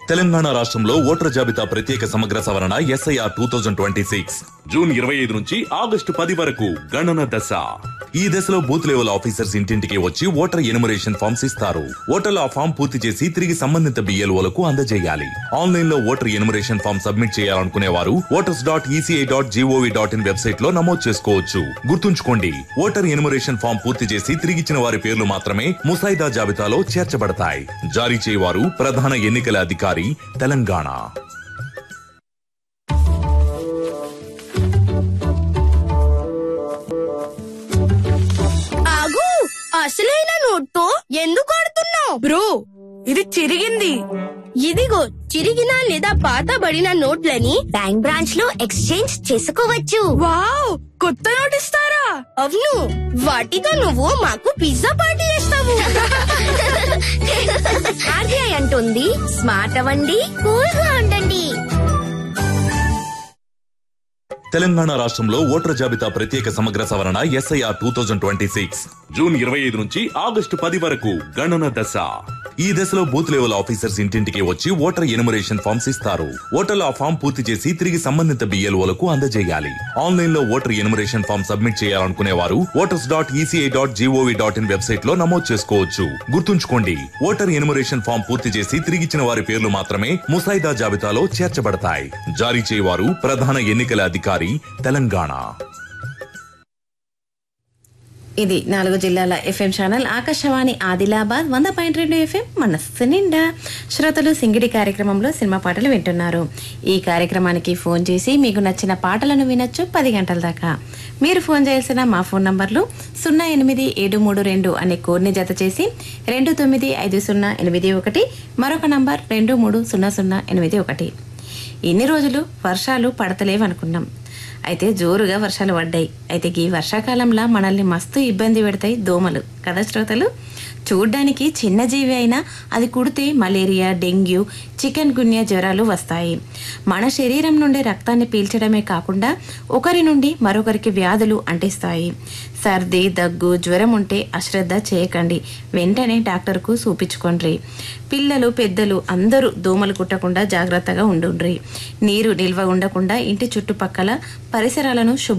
తెలంగాణ రాష్ట్రంలో ఓటర్ జాబితా ప్రత్యేక సమగ్ర సవరణ SIR two thousand twenty six June ఇరవై ఐదు నుంచి ఆగస్టు పది వరకు గణన దశ ఈ దశలో బూత్ లెవెల్ ఆఫీసర్స్ ఇంటింటికి వచ్చి ఓటర్ ఎనుమరేషన్ ఫామ్స్ ఇస్తారు ఓటర్లు ఆ ఫామ్ పూర్తి చేసి తిరిగి సంబంధిత బిఎల్ఓలకు అందజేయాలి ఆన్లైన్ లో ఓటర్ ఎనుమరేషన్ ఫామ్ సబ్మిట్ చేయాలనుకునే వారు voters dot ECI dot GOV dot in website లో నమోదు చేసుకోవచ్చు గుర్తుంచుకోండి ఓటర్ ఎనుమరేషన్ ఫామ్ పూర్తి చేసి తిరిగిచ్చిన వారి పేర్లు మాత్రమే ముసాయిదా జాబితాలో చేర్చబడతాయి జారీ చేయవారు ప్రధాన ఎన్నికల అధికారి తెలంగాణ ఆగు అసలైన నోట్తో ఎందుకు ఆడుతున్నావు బ్రో ఇది చిరిగింది ఇదిగో చిరిగిన లేదా పాతబడిన నోట్లని బ్యాంక్ బ్రాంచ్ లో ఎక్స్చేంజ్ చేసుకోవచ్చు వావ్ కొత్త నోట్ ఇస్తారా అవును వాటితో నువ్వు మాకు పిజ్జా పార్టీ చేస్తావు ఆర్బీఐ అంటుంది స్మార్ట్ అవ్వండి కూల్ గా ఉండండి తెలంగాణ రాష్ట్రంలో ఓటర్ జాబితా ప్రత్యేక సమగ్ర సవరణ SIR two thousand twenty six June ఇరవై ఐదు నుంచి ఆగస్టు పది వరకు గణన దశ ఈ దశలో బూత్ లెవెల్ ఆఫీసర్స్ ఇంటింటికి వచ్చి ఓటర్ ఎనుమరేషన్ ఫామ్స్ ఇస్తారు ఓటర్లు ఆ ఫామ్ పూర్తి చేసి తిరిగి సంబంధిత బిఎల్ఓలకు అందజేయాలి ఆన్లైన్ లో ఓటర్ ఎనుమరేషన్ ఫామ్ సబ్మిట్ చేయాలనుకునే వారు voters dot ECI dot GOV dot in website లో నమోదు చేసుకోవచ్చు గుర్తుంచుకోండి ఓటర్ ఎనుమరేషన్ ఫామ్ పూర్తి చేసి తిరిగిచ్చిన వారి పేర్లు మాత్రమే ముసాయిదా జాబితాలో చేర్చబడతాయి జారీ చేయవారు ప్రధాన ఎన్నికల అధికారి తెలంగాణ ఇది నాలుగు జిల్లాల ఎఫ్ఎం ఛానల్ ఆకాశవాణి ఆదిలాబాద్ వంద పాయింట్ రెండు ఎఫ్ఎం మనస్సు నిండా శ్రోతలు సింగిడి కార్యక్రమంలో సినిమా పాటలు వింటున్నారు ఈ కార్యక్రమానికి ఫోన్ చేసి మీకు నచ్చిన పాటలను వినొచ్చు పది గంటల దాకా మీరు ఫోన్ చేయాల్సిన మా ఫోన్ నంబర్లు సున్నా ఎనిమిది ఏడు మూడు రెండు అనే కోడ్ని జత చేసి రెండు తొమ్మిది ఐదు సున్నా ఎనిమిది ఒకటి మరొక నంబర్ రెండు మూడు సున్నా సున్నా ఎనిమిది ఒకటి ఇన్ని రోజులు వర్షాలు పడతలేవనుకున్నాం అయితే జోరుగా వర్షాలు పడ్డాయి అయితే ఈ వర్షాకాలంలో మనల్ని మస్తు ఇబ్బంది పెడతాయి దోమలు కదా శ్రోతలు చూడ్డానికి చిన్న జీవి అయినా అది కుడితే మలేరియా డెంగ్యూ చికెన్ గున్యా జ్వరాలు వస్తాయి మన శరీరం నుండి రక్తాన్ని పీల్చడమే కాకుండా ఒకరి నుండి మరొకరికి వ్యాధులు అంటిస్తాయి సర్ది దగ్గు జ్వరం ఉంటే అశ్రద్ధ చేయకండి వెంటనే డాక్టర్కు చూపించుకోండి పిల్లలు పెద్దలు అందరూ దోమలు కుట్టకుండా జాగ్రత్తగా ఉండుండ్రి నీరు నిల్వ ఉండకుండా ఇంటి చుట్టుపక్కల పరిసరాలను శుభ్ర